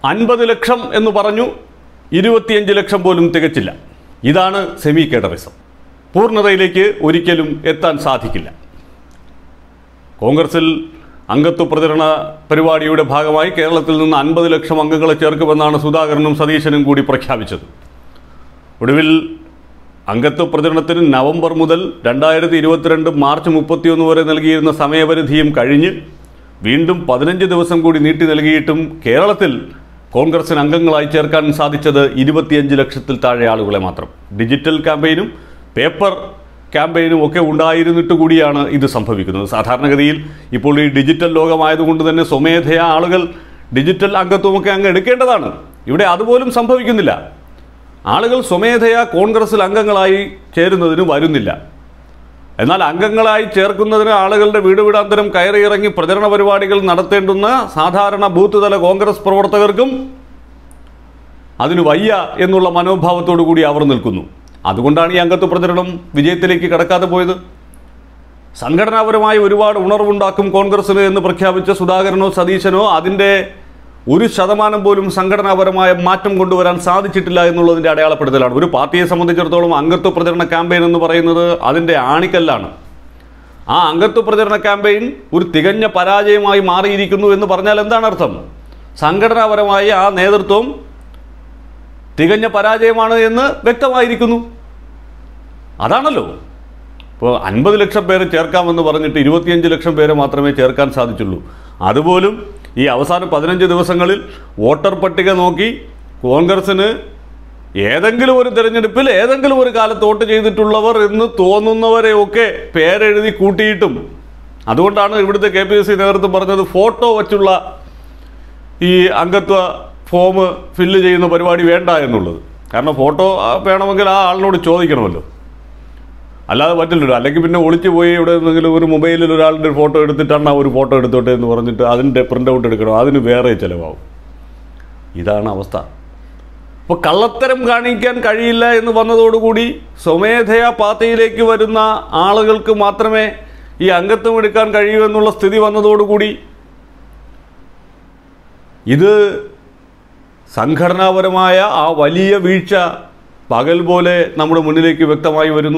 അൻപത് ലക്ഷം എന്ന് പറഞ്ഞു ഇരുപത്തിയഞ്ച് ലക്ഷം പോലും തികച്ചില്ല ഇതാണ് സെമി കേഡറിസം പൂർണ്ണതയിലേക്ക് ഒരിക്കലും എത്താൻ സാധിക്കില്ല കോൺഗ്രസിൽ അംഗത്വ പ്രചരണ പരിപാടിയുടെ ഭാഗമായി കേരളത്തിൽ നിന്ന് അൻപത് ലക്ഷം അംഗങ്ങളെ ചേർക്കുമെന്നാണ് സുധാകരനും സതീശനും കൂടി പ്രഖ്യാപിച്ചത് ഒടുവിൽ അംഗത്വ പ്രചരണത്തിന് നവംബർ മുതൽ രണ്ടായിരത്തി ഇരുപത്തിരണ്ട് മാർച്ച് മുപ്പത്തിയൊന്ന് വരെ നൽകിയിരുന്ന സമയപരിധിയും കഴിഞ്ഞ് വീണ്ടും പതിനഞ്ച് ദിവസം കൂടി നീട്ടി നൽകിയിട്ടും കേരളത്തിൽ കോൺഗ്രസിന് അംഗങ്ങളായി ചേർക്കാൻ സാധിച്ചത് ഇരുപത്തിയഞ്ച് ലക്ഷത്തിൽ താഴെ ആളുകളെ മാത്രം ഡിജിറ്റൽ ക്യാമ്പയിനും പേപ്പർ ക്യാമ്പയിനും ഒക്കെ ഉണ്ടായിരുന്നിട്ട് കൂടിയാണ് ഇത് സംഭവിക്കുന്നത് സാധാരണഗതിയിൽ ഇപ്പോൾ ഈ ഡിജിറ്റൽ ലോകമായതുകൊണ്ട് തന്നെ സ്വമേധയാ ആളുകൾ ഡിജിറ്റൽ അംഗത്വമൊക്കെ അങ്ങ് എടുക്കേണ്ടതാണ് ഇവിടെ അതുപോലും സംഭവിക്കുന്നില്ല ആളുകൾ സ്വമേധയാ കോൺഗ്രസിൽ അംഗങ്ങളായി ചേരുന്നതിന് വരുന്നില്ല എന്നാൽ അംഗങ്ങളായി ചേർക്കുന്നതിന് ആളുകളുടെ വീട് വീടാന്തരം കയറിയിറങ്ങി പ്രചരണ പരിപാടികൾ നടത്തേണ്ടുന്ന സാധാരണ ബൂത്ത് തല കോൺഗ്രസ് പ്രവർത്തകർക്കും അതിന് വയ്യ എന്നുള്ള മനോഭാവത്തോടു കൂടി അവർ നിൽക്കുന്നു അതുകൊണ്ടാണ് ഈ അംഗത്വ പ്രചരണം വിജയത്തിലേക്ക് കടക്കാതെ പോയത് സംഘടനാപരമായി ഒരുപാട് ഉണർവുണ്ടാക്കും കോൺഗ്രസിന് എന്ന് പ്രഖ്യാപിച്ച സുധാകരനോ സതീശനോ അതിൻ്റെ ഒരു ശതമാനം പോലും സംഘടനാപരമായ മാറ്റം കൊണ്ടുവരാൻ സാധിച്ചിട്ടില്ല എന്നുള്ളതിൻ്റെ അടയാളപ്പെടുത്തലാണ് ഒരു പാർട്ടിയെ സംബന്ധിച്ചിടത്തോളം അംഗത്വ പ്രചരണ ക്യാമ്പയിൻ എന്ന് പറയുന്നത് അതിൻ്റെ ആണിക്കല്ലാണ് ആ അംഗത്വ പ്രചരണ ക്യാമ്പയിൻ ഒരു തികഞ്ഞ പരാജയമായി മാറിയിരിക്കുന്നു എന്ന് പറഞ്ഞാൽ എന്താണ് അർത്ഥം സംഘടനാപരമായി ആ നേതൃത്വം തികഞ്ഞ പരാജയമാണ് എന്ന് വ്യക്തമായിരിക്കുന്നു അതാണല്ലോ ഇപ്പോൾ അൻപത് ലക്ഷം പേരെ ചേർക്കാമെന്ന് പറഞ്ഞിട്ട് ഇരുപത്തിയഞ്ച് ലക്ഷം പേരെ മാത്രമേ ചേർക്കാൻ സാധിച്ചുള്ളൂ അതുപോലും ഈ അവസാന പതിനഞ്ച് ദിവസങ്ങളിൽ വോട്ടർ പട്ടിക നോക്കി കോൺഗ്രസിന് ഏതെങ്കിലും ഒരു തിരഞ്ഞെടുപ്പിൽ ഏതെങ്കിലും ഒരു കാലത്ത് വോട്ട് ചെയ്തിട്ടുള്ളവർ എന്ന് തോന്നുന്നവരെയൊക്കെ പേരെഴുതി കൂട്ടിയിട്ടും അതുകൊണ്ടാണ് ഇവിടുത്തെ കെ പി എസ് സി നേതൃത്വം പറഞ്ഞത് ഫോട്ടോ വച്ചുള്ള ഈ അംഗത്വ ഫോം ഫില്ല് ചെയ്യുന്ന പരിപാടി വേണ്ട എന്നുള്ളത് കാരണം ഫോട്ടോ ആ, വേണമെങ്കിൽ ആ ആളിനോട് ചോദിക്കണമല്ലോ അല്ലാതെ പറ്റില്ലല്ലോ അല്ലെങ്കിൽ പിന്നെ ഒളിച്ചു പോയി ഇവിടെ എന്തെങ്കിലും ഒരു മൊബൈലിൽ ഒരാളുടെ ഫോട്ടോ എടുത്തിട്ടാണ് ആ ഒരു ഫോട്ടോ എടുത്തോട്ടെ എന്ന് പറഞ്ഞിട്ട് അതിൻ്റെ പ്രിൻ്റ് ഔട്ട് എടുക്കണം അതിന് വേറെ ചിലവാകും ഇതാണ് അവസ്ഥ അപ്പോൾ കള്ളത്തരം കാണിക്കാൻ കഴിയില്ല എന്ന് വന്നതോടുകൂടി സ്വമേധയാ പാർട്ടിയിലേക്ക് വരുന്ന ആളുകൾക്ക് മാത്രമേ ഈ അംഗത്വം എടുക്കാൻ കഴിയൂ എന്നുള്ള സ്ഥിതി വന്നതോടുകൂടി ഇത് സംഘടനാപരമായ ആ വലിയ വീഴ്ച പകൽ പോലെ നമ്മുടെ മുന്നിലേക്ക് വ്യക്തമായി വരുന്നു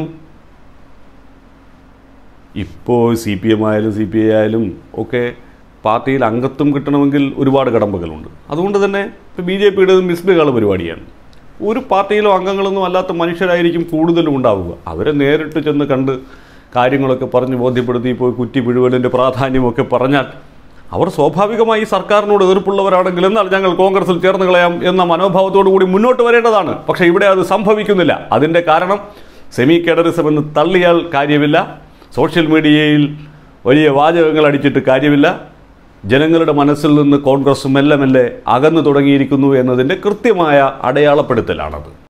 ഇപ്പോൾ സി പി എം ആയാലും സി പി ഐ ആയാലും ഒക്കെ പാർട്ടിയിൽ അംഗത്വം കിട്ടണമെങ്കിൽ ഒരുപാട് കടമ്പകളുണ്ട് അതുകൊണ്ട് തന്നെ ഇപ്പോൾ ബി ജെ പിയുടെ മിസ്ഡുകൾ പരിപാടിയാണ് ഒരു പാർട്ടിയിലോ അംഗങ്ങളൊന്നും അല്ലാത്ത മനുഷ്യരായിരിക്കും കൂടുതലും ഉണ്ടാവുക അവരെ നേരിട്ട് ചെന്ന് കണ്ട് കാര്യങ്ങളൊക്കെ പറഞ്ഞ് ബോധ്യപ്പെടുത്തി ഇപ്പോൾ കുറ്റി പിഴുവലിൻ്റെ പ്രാധാന്യമൊക്കെ പറഞ്ഞാൽ അവർ സ്വാഭാവികമായി ഈ സർക്കാരിനോട് എതിർപ്പുള്ളവരാണെങ്കിൽ എന്നാൽ ഞങ്ങൾ കോൺഗ്രസിൽ ചേർന്ന് കളയാം എന്ന മനോഭാവത്തോടു കൂടി മുന്നോട്ട് വരേണ്ടതാണ് പക്ഷേ ഇവിടെ അത് സംഭവിക്കുന്നില്ല അതിൻ്റെ കാരണം സെമി കേഡറിസം എന്ന് തള്ളിയാൽ കാര്യമില്ല സോഷ്യൽ മീഡിയയിൽ വലിയ വാചകങ്ങൾ അടിച്ചിട്ട് കാര്യമില്ല ജനങ്ങളുടെ മനസ്സിൽ നിന്ന് കോൺഗ്രസ് മെല്ലെ മെല്ലെ അകന്നു തുടങ്ങിയിരിക്കുന്നു എന്നതിൻ്റെ കൃത്യമായ അടയാളപ്പെടുത്തലാണത്